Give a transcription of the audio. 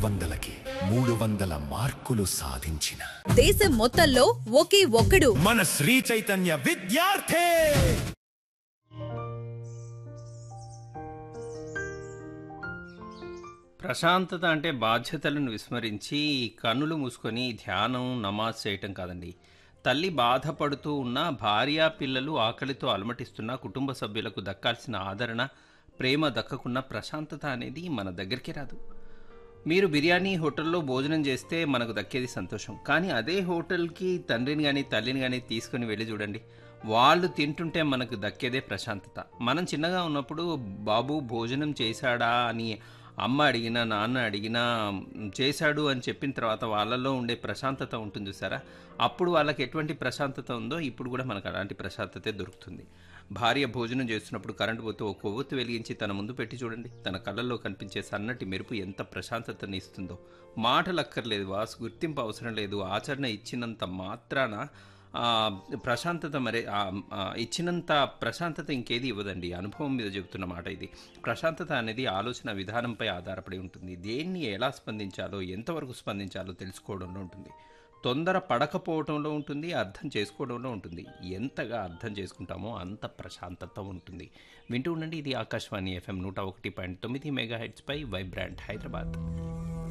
వందలకి మూడు వందల మార్కులు సాధించిన దేశం మొత్తంలో ఒకే ఒక్కడు మన శ్రీ చైతన్య విద్యార్థి ప్రశాంతత అంటే బాధ్యతలను విస్మరించి కన్నులు మూసుకొని ధ్యానం నమాజ్ చేయటం కాదండి తల్లి బాధపడుతూ ఉన్న భార్య పిల్లలు ఆకలితో అలమటిస్తున్న కుటుంబ సభ్యులకు దక్కాల్సిన ఆదరణ ప్రేమ దక్కకున్న ప్రశాంతత అనేది మన దగ్గరికి రాదు మీరు బిర్యానీ హోటల్లో భోజనం చేస్తే మనకు దక్కేది సంతోషం కానీ అదే హోటల్కి తండ్రిని కానీ తల్లిని కానీ తీసుకుని వెళ్ళి చూడండి వాళ్ళు తింటుంటే మనకు దక్కేదే ప్రశాంతత మనం చిన్నగా ఉన్నప్పుడు బాబు భోజనం చేశాడా అని అమ్మ అడిగినా నాన్న అడిగినా మ్, చేశాడు అని చెప్పిన తర్వాత వాళ్ళలో ఉండే ప్రశాంతత ఉంటుంది చూసారా అప్పుడు వాళ్ళకి ఎటువంటి ప్రశాంతత ఉందో ఇప్పుడు కూడా మనకు అలాంటి ప్రశాంతతే దొరుకుతుంది భార్య భోజనం చేస్తున్నప్పుడు కరెంటు పోతే ఒక కొవ్వొత్తు వెలిగించి తన ముందు పెట్టి చూడండి తన కళ్ళల్లో కనిపించే సన్నటి మెరుపు ఎంత ప్రశాంతతని ఇస్తుందో మాటలు అక్కర్లేదు వాస్ గుర్తింపు అవసరం లేదు ఆచరణ ఇచ్చినంత మాత్రాన ఆ, ప్రశాంతత మరి ఆ, ఆ, ఇచ్చినంత ప్రశాంతత ఇంకేది ఇవ్వదండి అనుభవం మీద చెబుతున్న మాట ఇది ప్రశాంతత అనేది ఆలోచన విధానంపై ఆధారపడి ఉంటుంది దేన్ని ఎలా స్పందించాలో ఎంతవరకు స్పందించాలో తెలుసుకోవడంలో ఉంటుంది తొందర పడకపోవడంలో ఉంటుంది అర్థం చేసుకోవడంలో ఉంటుంది ఎంతగా అర్థం చేసుకుంటామో అంత ప్రశాంతత ఉంటుంది వింటూ ఉండండి ఇది ఆకాశవాణి ఎఫ్ఎం నూట ఒకటి పాయింట్ తొమ్మిది మెగా హెడ్స్పై వైబ్రాంట్ హైదరాబాద్